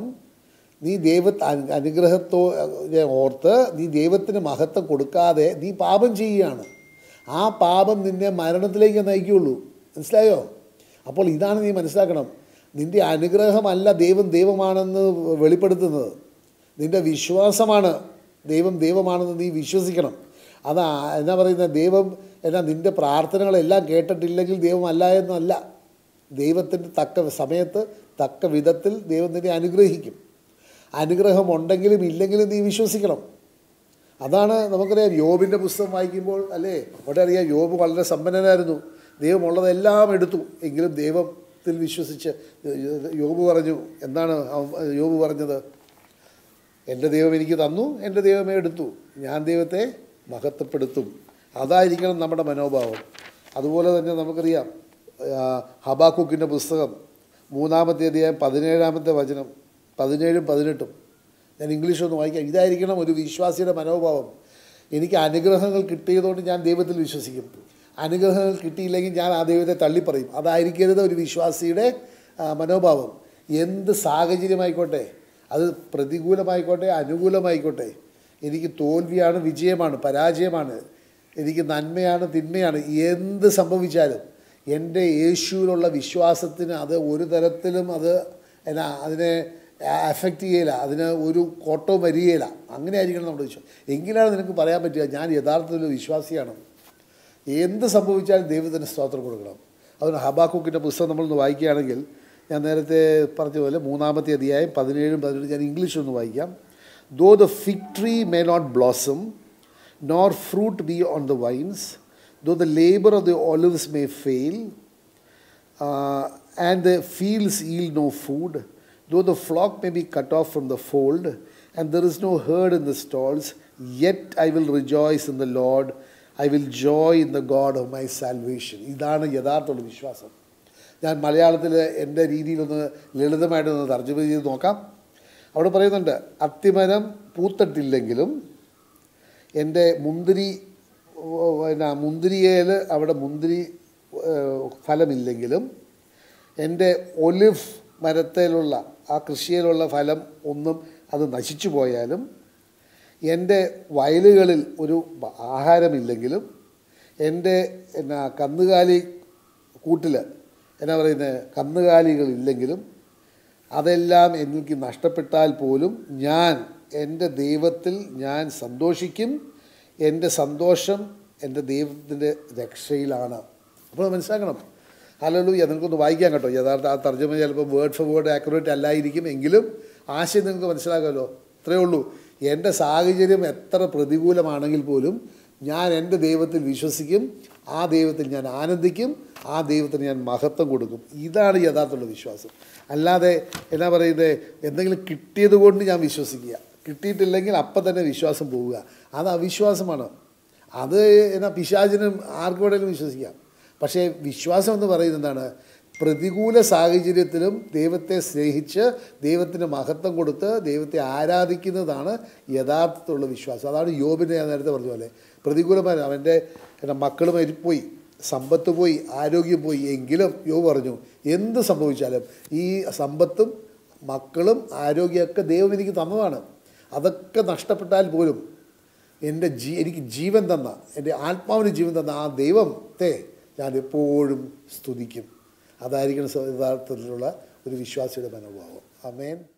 നീ ദൈവ അനുഗ്രഹത്തോ ഓർത്ത് നീ ദൈവത്തിന് മഹത്വം കൊടുക്കാതെ നീ പാപം ചെയ്യുകയാണ് ആ പാപം നിന്നെ മരണത്തിലേക്ക് നയിക്കുകയുള്ളൂ മനസ്സിലായോ അപ്പോൾ ഇതാണ് നീ മനസ്സിലാക്കണം നിൻ്റെ അനുഗ്രഹമല്ല ദൈവം ദൈവമാണെന്ന് വെളിപ്പെടുത്തുന്നത് നിൻ്റെ വിശ്വാസമാണ് ദൈവം ദൈവമാണെന്ന് നീ വിശ്വസിക്കണം അതാ എന്നാ പറയുന്നത് ദൈവം എന്നാ നിൻ്റെ പ്രാർത്ഥനകളെല്ലാം കേട്ടിട്ടില്ലെങ്കിൽ ദൈവമല്ല എന്നല്ല ദൈവത്തിൻ്റെ തക്ക സമയത്ത് തക്ക വിധത്തിൽ ദൈവം നിന്നെ അനുഗ്രഹിക്കും അനുഗ്രഹം ഉണ്ടെങ്കിലും ഇല്ലെങ്കിലും നീ വിശ്വസിക്കണം അതാണ് നമുക്കറിയാം യോബിൻ്റെ പുസ്തകം വായിക്കുമ്പോൾ അല്ലേ അവിടെ അറിയാം യോബ് വളരെ സമ്പന്നനായിരുന്നു ദൈവമുള്ളതെല്ലാം എടുത്തു എങ്കിലും ദൈവത്തിൽ വിശ്വസിച്ച് യോബ് പറഞ്ഞു എന്താണ് അവൻ- യോബ് പറഞ്ഞത് എൻ്റെ ദൈവം എനിക്ക് തന്നു എൻ്റെ ദൈവമേ എടുത്തു ഞാൻ ദൈവത്തെ മഹത്വപ്പെടുത്തും അതായിരിക്കണം നമ്മുടെ മനോഭാവം അതുപോലെ തന്നെ നമുക്കറിയാം ആ, ഹബാക്കുക്കിൻ്റെ പുസ്തകം മൂന്നാമത്തെ അധ്യായം പതിനേഴാമത്തെ വചനം പതിനേഴും പതിനെട്ടും ഞാൻ ഇംഗ്ലീഷ് ഒന്ന് വായിക്കാം ഇതായിരിക്കണം ഒരു വിശ്വാസിയുടെ മനോഭാവം എനിക്ക് അനുഗ്രഹങ്ങൾ കിട്ടിയതുകൊണ്ട് ഞാൻ ദൈവത്തിൽ വിശ്വസിക്കും അനുഗ്രഹങ്ങൾ കിട്ടിയില്ലെങ്കിൽ ഞാൻ ആ ദൈവത്തെ തള്ളിപ്പറയും അതായിരിക്കരുത് ഒരു വിശ്വാസിയുടെ ആ, മനോഭാവം എന്ത് സാഹചര്യമായിക്കോട്ടെ അത് പ്രതികൂലമായിക്കോട്ടെ അനുകൂലമായിക്കോട്ടെ എനിക്ക് തോൽവിയാണ് വിജയമാണ് പരാജയമാണ് എനിക്ക് നന്മയാണ് തിന്മയാണ് എന്ത് സംഭവിച്ചാലും എൻ്റെ യേശുവിലുള്ള വിശ്വാസത്തിന് അത് ഒരു തരത്തിലും അത് എന്നാ അതിനെ അഫക്റ്റ് ചെയ്യില്ല അതിന് ഒരു കോട്ടവും വരികയില്ല അങ്ങനെ ആയിരിക്കണം നമ്മുടെ വിശ്വാസം എങ്കിലാണ് നിനക്ക് പറയാൻ പറ്റുക ഞാൻ യഥാർത്ഥത്തിൽ ഒരു വിശ്വാസിയാണ് എന്ത് സംഭവിച്ചാലും ദൈവത്തിന് സ്തോത്രം കൊടുക്കണം അതുകൊണ്ട് ഹബാക്കുക്കിൻ്റെ പുസ്തകം നമ്മളൊന്ന് വായിക്കുകയാണെങ്കിൽ ഞാൻ നേരത്തെ പറഞ്ഞ പോലെ മൂന്നാമത്തെ അധ്യായം പതിനേഴും പതിനെട്ടും ഞാൻ ഇംഗ്ലീഷ് ഒന്ന് വായിക്കാം though the fig tree may not blossom nor fruit be on the vines though the labour of the olives may fail uh, and the fields yield no food, though the flock may be cut off from the fold, and there is no herd in the stalls, yet I will rejoice in the Lord. I will joy in the God of my salvation. ഇതാണ് യഥാർത്ഥമുള്ള വിശ്വാസം ഞാൻ മലയാളത്തിൽ എൻ്റെ രീതിയിലൊന്ന് ലളിതമായിട്ടൊന്ന് തർജ്ജമ ചെയ്ത് നോക്കാം അവിടെ പറയുന്നുണ്ട് അത്തിമരം പൂത്തട്ടില്ലെങ്കിലും എൻ്റെ മുന്തിരി ഓ, പിന്നെ മുന്തിരിയേൽ അവിടെ മുന്തിരി ഏഹ്, ഫലമില്ലെങ്കിലും എൻ്റെ ഒലിവ് മരത്തിലുള്ള ആ കൃഷിയിലുള്ള ഫലം ഒന്നും അത് നശിച്ചു പോയാലും എൻ്റെ വയലുകളിൽ ഒരു ബ- ആഹാരമില്ലെങ്കിലും എൻ്റെ എന്നാ കന്നുകാലി കൂട്ടിൽ എന്നാ പറയുന്നത് കന്നുകാലികളില്ലെങ്കിലും അതെല്ലാം എനിക്ക് നഷ്ടപ്പെട്ടാൽ പോലും ഞാൻ എൻ്റെ ദൈവത്തിൽ ഞാൻ സന്തോഷിക്കും എൻ്റെ സന്തോഷം എൻ്റെ ദൈവത്തിൻ്റെ രക്ഷയിലാണ് അപ്പോൾ മനസ്സിലാക്കണം ഹലലൂയ നിങ്ങൾക്കൊന്ന് വായിക്കാൻ കേട്ടോ യഥാർത്ഥ ആ തർജ്ജമ ചിലപ്പോൾ വേർഡ് ഫോർ വേർഡ് ആക്യുറേറ്റ് അല്ലായിരിക്കും എങ്കിലും ആശയം നിങ്ങൾക്ക് മനസ്സിലാക്കാമല്ലോ ഇത്രയേ ഉള്ളൂ എൻ്റെ സാഹചര്യം എത്ര പ്രതികൂലമാണെങ്കിൽ പോലും ഞാൻ എൻ്റെ ദൈവത്തിൽ വിശ്വസിക്കും ആ ദൈവത്തിൽ ഞാൻ ആനന്ദിക്കും ആ ദൈവത്തിന് ഞാൻ മഹത്വം കൊടുക്കും ഇതാണ് യഥാർത്ഥമുള്ള വിശ്വാസം അല്ലാതെ എന്നാ പറയുന്നത് എന്തെങ്കിലും കിട്ടിയത് കൊണ്ട് ഞാൻ വിശ്വസിക്കുക കിട്ടിയിട്ടില്ലെങ്കിൽ അപ്പം തന്നെ വിശ്വാസം പോവുക അത് അവിശ്വാസമാണ് അത് എന്നാ പിശാചിനും ആർക്കും വേണമെങ്കിലും വിശ്വസിക്കാം പക്ഷേ വിശ്വാസം എന്ന് പറയുന്നത് എന്താണ് പ്രതികൂല സാഹചര്യത്തിലും ദൈവത്തെ സ്നേഹിച്ച് ദൈവത്തിന് മഹത്വം കൊടുത്ത് ദൈവത്തെ ആരാധിക്കുന്നതാണ് യഥാർത്ഥത്തിലുള്ള വിശ്വാസം അതാണ് യോബിനെ ഞാൻ നേരത്തെ പറഞ്ഞ പോലെ പ്രതികൂലമായ അവൻ്റെ എൻ്റെ മക്കൾ മരിപ്പോയി സമ്പത്ത് പോയി ആരോഗ്യം പോയി എങ്കിലും യോബ് പറഞ്ഞു എന്ത് സംഭവിച്ചാലും ഈ സമ്പത്തും മക്കളും ആരോഗ്യമൊക്കെ ദൈവം എനിക്ക് തന്നതാണ് അതൊക്കെ നഷ്ടപ്പെട്ടാൽ പോലും എൻ്റെ ജീ എനിക്ക് ജീവൻ തന്ന എൻ്റെ ആത്മാവിന് ജീവൻ തന്ന ആ ദൈവത്തെ ഞാൻ എപ്പോഴും സ്തുതിക്കും അതായിരിക്കണം യഥാർത്ഥത്തിലുള്ള ഒരു വിശ്വാസിയുടെ മനോഭാവം അമേൻ